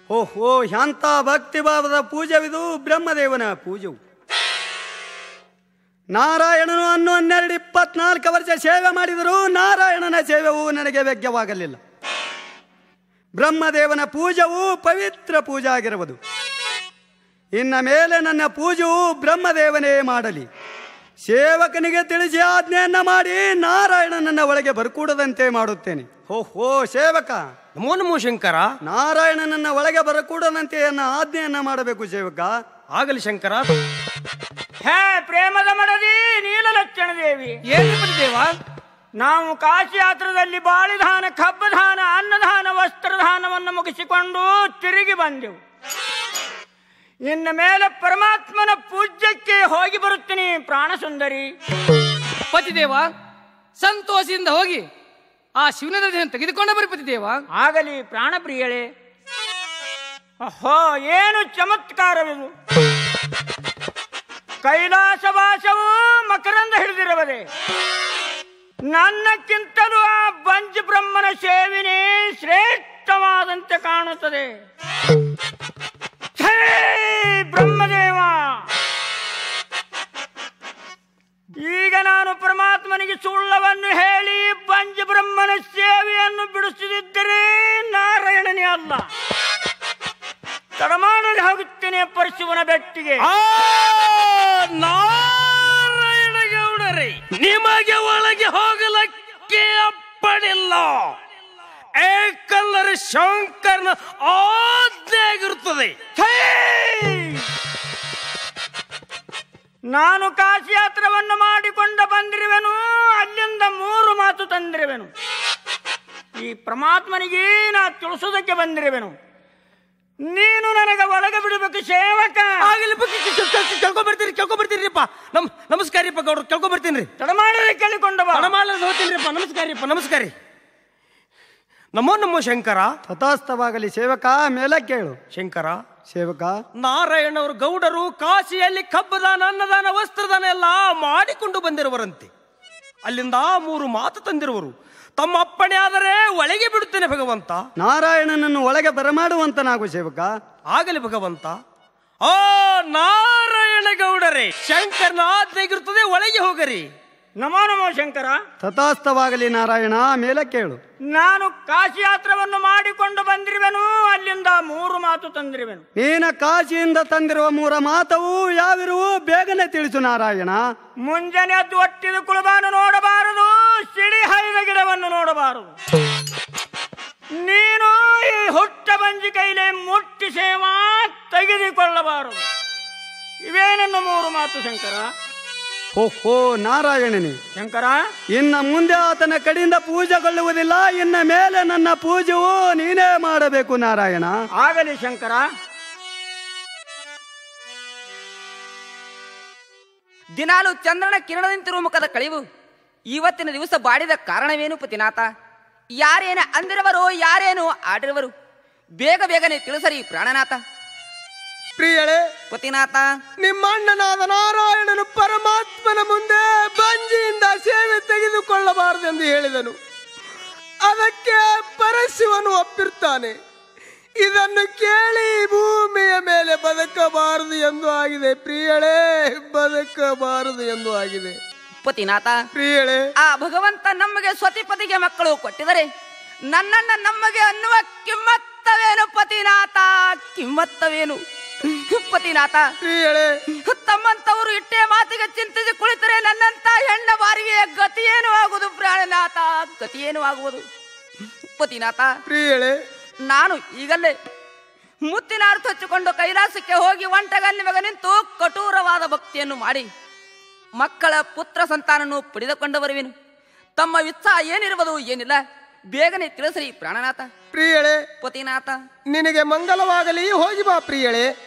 ಓಹೋ ಎಂಥ ಭಕ್ತಿಭಾವದ ಪೂಜವಿದು ಬ್ರಹ್ಮದೇವನ ಪೂಜವು ನಾರಾಯಣನು ಅನ್ನು ಹನ್ನೆರಡು ಇಪ್ಪತ್ನಾಲ್ಕು ವರ್ಷ ಸೇವೆ ಮಾಡಿದರೂ ನಾರಾಯಣನ ಸೇವೆಯೂ ನನಗೆ ವ್ಯಗ್ಯವಾಗಲಿಲ್ಲ ಬ್ರಹ್ಮದೇವನ ಪೂಜವು ಪವಿತ್ರ ಪೂಜೆ ಆಗಿರುವುದು ಇನ್ನ ಮೇಲೆ ನನ್ನ ಪೂಜೆಯು ಬ್ರಹ್ಮದೇವನೇ ಮಾಡಲಿ ಸೇವಕನಿಗೆ ತಿಳಿಸಿ ಆಜ್ಞೆಯನ್ನ ಮಾಡಿ ನಾರಾಯಣನನ್ನ ಒಳಗೆ ಬರಕೂಡದಂತೆ ಮಾಡುತ್ತೇನೆ ಓಹೋ ಸೇವಕ ನಮೋ ನಮೋ ಶಂಕರ ನಾರಾಯಣನನ್ನ ಒಳಗೆ ಬರಕೂಡದಂತೆ ಎನ್ನ ಆಜ್ಞೆಯನ್ನ ಮಾಡಬೇಕು ಸೇವಕ ಆಗಲಿ ಶಂಕರ ಹೇ ಪ್ರೇಮದ ಮಡದಿ ನೀಲಲಕ್ಷಣ ದೇವಿ ಏನು ದೇವ ನಾವು ಕಾಶಿ ಯಾತ್ರದಲ್ಲಿ ಬಾಳಿದಾನ ಕಬ್ಬದಾನ ಅನ್ನದಾನ ವಸ್ತ್ರದಾನವನ್ನು ಮುಗಿಸಿಕೊಂಡು ತಿರುಗಿ ಬಂದೆವು ಇನ್ನು ಮೇಲೆ ಪರಮಾತ್ಮನ ಪೂಜ್ಯಕ್ಕೆ ಹೋಗಿ ಬರುತ್ತೀನಿ ಪ್ರಾಣಸುಂದರಿ ಪತಿದೇವ ಸಂತೋಷದಿಂದ ಹೋಗಿ ಆ ಶಿವನ ದೇಹವನ್ನು ತೆಗೆದುಕೊಂಡು ಬರಿ ಪತಿದೇವ ಆಗಲಿ ಪ್ರಾಣಪ್ರಿಯಳೇ ಅಹೋ ಏನು ಚಮತ್ಕಾರವಿದು ಕೈಲಾಸವಾಸವು ಮಕರಂದ ಹಿಡಿದಿರುವುದೇ ನನ್ನಕ್ಕಿಂತಲೂ ಆ ಬಂಜ್ ಬ್ರಹ್ಮನ ಸೇವಿನೇ ಶ್ರೇಷ್ಠವಾದಂತೆ ಕಾಣುತ್ತದೆ ಛೇ, ಬ್ರಹ್ಮದೇವ ಈಗ ನಾನು ಪರಮಾತ್ಮನಿಗೆ ಸುಳ್ಳವನ್ನು ಹೇಳಿ ಪಂಚ ಬ್ರಹ್ಮನ ಸೇವೆಯನ್ನು ಬಿಡಿಸದಿದ್ದರೆ ನಾರಾಯಣನೇ ಅಲ್ಲ ತಡಮಾಡಲು ಹೋಗುತ್ತೇನೆ ಪರಶುವನ ಬೆಟ್ಟಿಗೆ ಆ ನಾರಾಯಣ ಗೌಡರೇ ನಿಮಗೆ ಒಳಗೆ ಹೋಗಲಕ್ಕೆ ಅಪ್ಪಡಿಲ್ಲ ಏಕಲ್ಲರೆ ಶಂಕರನ ಆಜ್ಞೆ ಆಗಿರುತ್ತದೆ ಛೇ! ನಾನು ಕಾಶಿ ಯಾತ್ರವನ್ನು ಮಾಡಿಕೊಂಡ ಬಂದಿರುವೆನು ಅಲ್ಲಿಂದ ಮೂರು ಮಾತು ತಂದಿರುವೆನು ಈ ಪರಮಾತ್ಮನಿಗೆ ನಾ ತಿಳಿಸೋದಕ್ಕೆ ಬಂದಿರುವೆನು ನೀನು ನನಗೆ ಒಳಗೆ ಬಿಡಬೇಕು ಸೇವಕ ಆಗಲಿ ಕೇಳ್ಕೊಂಬರ್ತೀರಿ ಕೇಳ್ಕೊಂಬರ್ತೀರಿಪ್ಪ ನಮ್ ನಮಸ್ಕಾರ ರೀಪ್ಪ ಗೌಡ್ರು ಕೇಳ್ಕೊಂಬರ್ತೀನಿ ರೀ ತಡಮಾಡದೆ ಕೇಳಿಕೊಂಡ ಬಾ ಹಣಮಾಲ ಹೋಗ್ತೀನಿಪ್ಪ ನಮಸ್ಕಾರ ರೀಪ್ಪ ನಮಸ್ಕಾರ ರೀ ನಮೋ ನಮೋ ಶಂಕರ ತಥಾಸ್ತವಾಗಲಿ ಸೇವಕ ಮೇಲೆ ಕೇಳು ಶಂಕರ ಸೇವಕ ನಾರಾಯಣವರು ಗೌಡರು ಕಾಶಿಯಲ್ಲಿ ಕಬ್ಬದಾನ ಅನ್ನದಾನ ವಸ್ತ್ರದಾನ ಎಲ್ಲ ಮಾಡಿಕೊಂಡು ಬಂದಿರುವರಂತೆ ಅಲ್ಲಿಂದ ಮೂರು ಮಾತು ತಂದಿರುವರು ತಮ್ಮ ಅಪ್ಪಣೆ ಆದರೆ ಒಳಗೆ ಬಿಡುತ್ತೇನೆ ಭಗವಂತ ನಾರಾಯಣನನ್ನು ಒಳಗೆ ಬರಮಾಡುವಂತನಾಗು ಸೇವಕ ಆಗಲಿ ಭಗವಂತ ಆ ನಾರಾಯಣ ಗೌಡರೇ ಶಂಕರನ ಆಜ್ಞೆಗಿರುತ್ತದೆ ಒಳಗೆ ಹೋಗರಿ ನಮೋ ನಮೋ ಶಂಕರ ತಥಾಸ್ತವಾಗಲಿ ನಾರಾಯಣ ಮೇಲೆ ಕೇಳು ನಾನು ಕಾಶಿ ಯಾತ್ರವನ್ನು ಮಾಡಿಕೊಂಡು ಬಂದಿರುವೆನು ಅಲ್ಲಿಂದ ಮೂರು ಮಾತು ತಂದಿರುವೆನು ನೀನ ಕಾಶಿಯಿಂದ ತಂದಿರುವ ಮೂರ ಮಾತವು ಯಾವಿರುವು ಬೇಗನೆ ತಿಳಿಸು ನಾರಾಯಣ ಮುಂಜಾನೆ ಎದ್ದು ಒಟ್ಟಿದ ಕುಳಬಾನು ನೋಡಬಾರದು ಸಿಡಿ ಹೈದ ಗಿಡವನ್ನು ನೋಡಬಾರದು ನೀನು ಈ ಹುಟ್ಟ ಬಂಜಿ ಕೈಲೆ ಮುಟ್ಟಿ ಸೇವಾ ತೆಗೆದುಕೊಳ್ಳಬಾರದು ಇವೇನನ್ನು ಮೂರು ಮಾತು ಶಂಕರ ಓಹೋ ನಾರಾಯಣನೇ ಶಂಕರ ಇನ್ನ ಮುಂದೆ ಆತನ ಕಡೆಯಿಂದ ಪೂಜೆಗೊಳ್ಳುವುದಿಲ್ಲ ಇನ್ನ ಮೇಲೆ ನನ್ನ ಪೂಜೆಯು ನೀನೇ ಮಾಡಬೇಕು ನಾರಾಯಣ ಆಗಲಿ ಶಂಕರ ದಿನಾಲು ಚಂದ್ರನ ಕಿರಣದಂತಿರುವ ಮುಖದ ಕಳಿವು ಇವತ್ತಿನ ದಿವಸ ಬಾಡಿದ ಕಾರಣವೇನು ಪತಿನಾಥ ಯಾರೇನ ಅಂದಿರುವರು ಯಾರೇನು ಆಡಿರುವರು ಬೇಗ ಬೇಗನೆ ತಿಳಿಸರಿ ಪ್ರಾಣನಾಥ ಪ್ರಿಯಳೇ ಪತಿನಾಥ ನಿಮ್ಮ ಅಣ್ಣನಾದ ನಾರಾಯಣನು ಪರಮಾತ್ಮನ ಮುಂದೆ ಬಂಜಿಯಿಂದ ಸೇವೆ ತೆಗೆದುಕೊಳ್ಳಬಾರದೆಂದು ಹೇಳಿದನು ಅದಕ್ಕೆ ಪರಶಿವನು ಒಪ್ಪಿರ್ತಾನೆ ಇದನ್ನು ಕೇಳಿ ಭೂಮಿಯ ಮೇಲೆ ಬದುಕಬಾರದು ಎಂದು ಆಗಿದೆ ಪ್ರಿಯಳೇ ಬದುಕಬಾರದು ಎಂದು ಆಗಿದೆ ಪತಿನಾಥ ಪ್ರಿಯಳೇ ಆ ಭಗವಂತ ನಮಗೆ ಸ್ವತಿಪತಿಗೆ ಮಕ್ಕಳು ಕೊಟ್ಟಿದರೆ ನನ್ನನ್ನ ನಮಗೆ ಅನ್ನುವ ಕಿಮ್ಮತ್ತವೇನು ಪತಿನಾಥ ಕಿಮ್ಮತ್ತವೇನು ಪತಿನಾಥ ಪ್ರಿಯಳೇ ತಮ್ಮಂತವರು ಇಟ್ಟೆ ಮಾತಿಗೆ ಚಿಂತಿಸಿ ಕುಳಿತರೆ ನನ್ನಂತ ಹೆಣ್ಣ ಬಾರಿಗೆ ಗತಿಯೇನು ಆಗುವುದು ಪ್ರಾಣನಾಥ ಗತಿಯೇನು ಆಗುವುದು ಪತಿನಾಥ ಪ್ರಿಯಳೇ ನಾನು ಈಗಲೇ ಮುತ್ತಿನ ಅರ್ಥ ಹಚ್ಚಿಕೊಂಡು ಕೈಲಾಸಕ್ಕೆ ಹೋಗಿ ಒಂಟಗಲ್ಲಿ ಮಗ ನಿಂತು ಕಠೋರವಾದ ಭಕ್ತಿಯನ್ನು ಮಾಡಿ ಮಕ್ಕಳ ಪುತ್ರ ಸಂತಾನನ್ನು ಪಡೆದುಕೊಂಡು ಬರುವೆನು ತಮ್ಮ ಉತ್ಸಾಹ ಏನಿರುವುದು ಏನಿಲ್ಲ ಬೇಗನೆ ತಿಳಿಸ್ರಿ ಪ್ರಾಣನಾಥ ಪ್ರಿಯಳೇ ಪತಿನಾಥ ನಿನಗೆ ಮಂಗಲವಾಗಲಿ ಹೋಗಿ ಬಾ ಪ್ರಿಯಳೇ